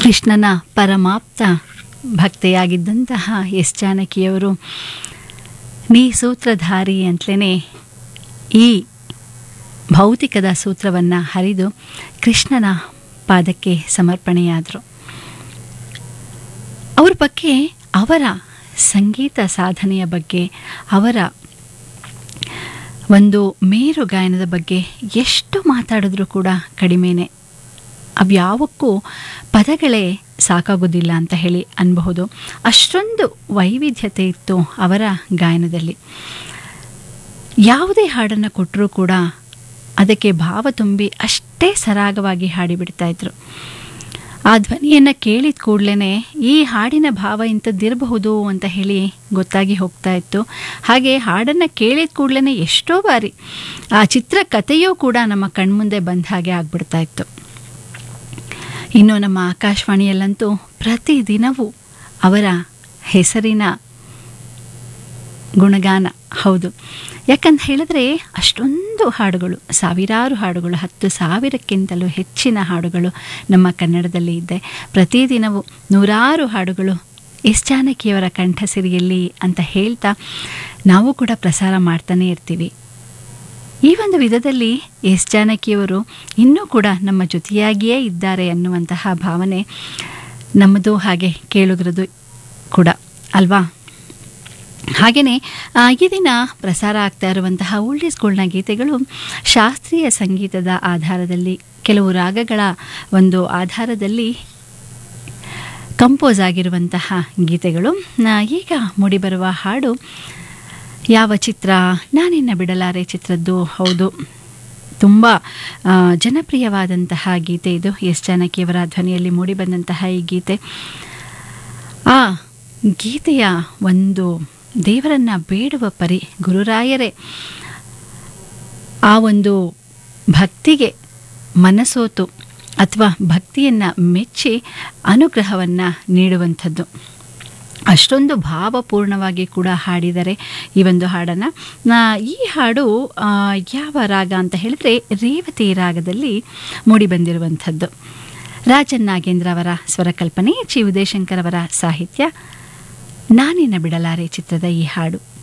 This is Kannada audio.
ಕೃಷ್ಣನ ಪರಮಾಪ್ತ ಭಕ್ತೆಯಾಗಿದ್ದಂತಹ ಎಸ್ ಜಾನಕಿಯವರು ನೀ ಸೂತ್ರಧಾರಿ ಅಂತಲೇ ಈ ಭೌತಿಕದ ಸೂತ್ರವನ್ನು ಹರಿದು ಕೃಷ್ಣನ ಪಾದಕ್ಕೆ ಸಮರ್ಪಣೆಯಾದರು ಅವ್ರ ಬಗ್ಗೆ ಅವರ ಸಂಗೀತ ಸಾಧನೆಯ ಬಗ್ಗೆ ಅವರ ಒಂದು ಮೇರು ಗಾಯನದ ಬಗ್ಗೆ ಎಷ್ಟು ಮಾತಾಡಿದ್ರೂ ಕೂಡ ಕಡಿಮೆನೇ ಅವ್ಯಾವಕ್ಕೂ ಪದಗಳೇ ಸಾಕಾಗೋದಿಲ್ಲ ಅಂತ ಹೇಳಿ ಅನ್ಬಹುದು ಅಷ್ಟೊಂದು ವೈವಿಧ್ಯತೆ ಇತ್ತು ಅವರ ಗಾಯನದಲ್ಲಿ ಯಾವುದೇ ಹಾಡನ್ನು ಕೊಟ್ಟರೂ ಕೂಡ ಅದಕ್ಕೆ ಭಾವ ತುಂಬಿ ಅಷ್ಟೇ ಸರಾಗವಾಗಿ ಹಾಡಿಬಿಡ್ತಾ ಇದ್ರು ಆ ಧ್ವನಿಯನ್ನು ಕೇಳಿದ ಕೂಡಲೇ ಈ ಹಾಡಿನ ಭಾವ ಇಂಥದ್ದಿರಬಹುದು ಅಂತ ಹೇಳಿ ಗೊತ್ತಾಗಿ ಹೋಗ್ತಾ ಇತ್ತು ಹಾಗೆ ಹಾಡನ್ನು ಕೇಳಿದ ಕೂಡಲೇ ಎಷ್ಟೋ ಬಾರಿ ಆ ಚಿತ್ರ ಕಥೆಯೂ ಕೂಡ ನಮ್ಮ ಕಣ್ಮುಂದೆ ಬಂದ ಹಾಗೆ ಆಗ್ಬಿಡ್ತಾ ಇತ್ತು ಇನ್ನು ನಮ್ಮ ಆಕಾಶವಾಣಿಯಲ್ಲಂತೂ ಪ್ರತಿದಿನವೂ ಅವರ ಹೆಸರಿನ ಗುಣಗಾನ ಹೌದು ಯಾಕಂತ ಹೇಳಿದ್ರೆ ಅಷ್ಟೊಂದು ಹಾಡುಗಳು ಸಾವಿರಾರು ಹಾಡುಗಳು ಹತ್ತು ಸಾವಿರಕ್ಕಿಂತಲೂ ಹೆಚ್ಚಿನ ಹಾಡುಗಳು ನಮ್ಮ ಕನ್ನಡದಲ್ಲಿ ಇದೆ ಪ್ರತಿದಿನವೂ ನೂರಾರು ಹಾಡುಗಳು ಎಸ್ ಜಾನಕಿಯವರ ಕಂಠಸಿರಿಯಲ್ಲಿ ಅಂತ ಹೇಳ್ತಾ ನಾವು ಕೂಡ ಪ್ರಸಾರ ಮಾಡ್ತಾನೆ ಇರ್ತೀವಿ ಈ ಒಂದು ವಿಧದಲ್ಲಿ ಎಸ್ ಜಾನಕಿಯವರು ಇನ್ನೂ ಕೂಡ ನಮ್ಮ ಜೊತೆಯಾಗಿಯೇ ಇದ್ದಾರೆ ಅನ್ನುವಂತಹ ಭಾವನೆ ನಮ್ಮದು ಹಾಗೆ ಕೇಳುಗರದು ಕೂಡ ಅಲ್ವಾ ಹಾಗೆಯೇ ಈ ದಿನ ಪ್ರಸಾರ ಆಗ್ತಾ ಇರುವಂತಹ ಓಲ್ಡೇಸ್ಗಳ್ನ ಗೀತೆಗಳು ಶಾಸ್ತ್ರೀಯ ಸಂಗೀತದ ಆಧಾರದಲ್ಲಿ ಕೆಲವು ರಾಗಗಳ ಒಂದು ಆಧಾರದಲ್ಲಿ ಕಂಪೋಸ್ ಆಗಿರುವಂತಹ ಗೀತೆಗಳು ಈಗ ಮೂಡಿಬರುವ ಹಾಡು ಯಾವ ಚಿತ್ರ ನಾನಿನ್ನ ಬಿಡಲಾರೆ ಚಿತ್ರದ್ದು ಹೌದು ತುಂಬ ಜನಪ್ರಿಯವಾದಂತಹ ಗೀತೆ ಇದು ಎಸ್ ಜಾನಕಿಯವರ ಧ್ವನಿಯಲ್ಲಿ ಮೂಡಿಬಂದಂತಹ ಈ ಗೀತೆ ಆ ಗೀತೆಯ ಒಂದು ದೇವರನ್ನ ಬೇಡುವ ಪರಿ ಗುರುರಾಯರೇ ಆ ಒಂದು ಭಕ್ತಿಗೆ ಮನಸೋತು ಅಥವಾ ಭಕ್ತಿಯನ್ನು ಮೆಚ್ಚಿ ಅನುಗ್ರಹವನ್ನು ನೀಡುವಂಥದ್ದು ಅಷ್ಟೊಂದು ಭಾವಪೂರ್ಣವಾಗಿ ಕೂಡ ಹಾಡಿದ್ದಾರೆ ಈ ಒಂದು ಹಾಡನ್ನು ಈ ಹಾಡು ಯಾವ ರಾಗ ಅಂತ ಹೇಳಿದ್ರೆ ರೇವತಿ ರಾಗದಲ್ಲಿ ಮೂಡಿಬಂದಿರುವಂಥದ್ದು ರಾಜನ್ ನಾಗೇಂದ್ರ ಅವರ ಸ್ವರಕಲ್ಪನೆ ಚಿ ಉದಯಶಂಕರ್ ಅವರ ಸಾಹಿತ್ಯ ನಾನಿನ್ನ ಬಿಡಲಾರೆ ಚಿತ್ರದ ಈ ಹಾಡು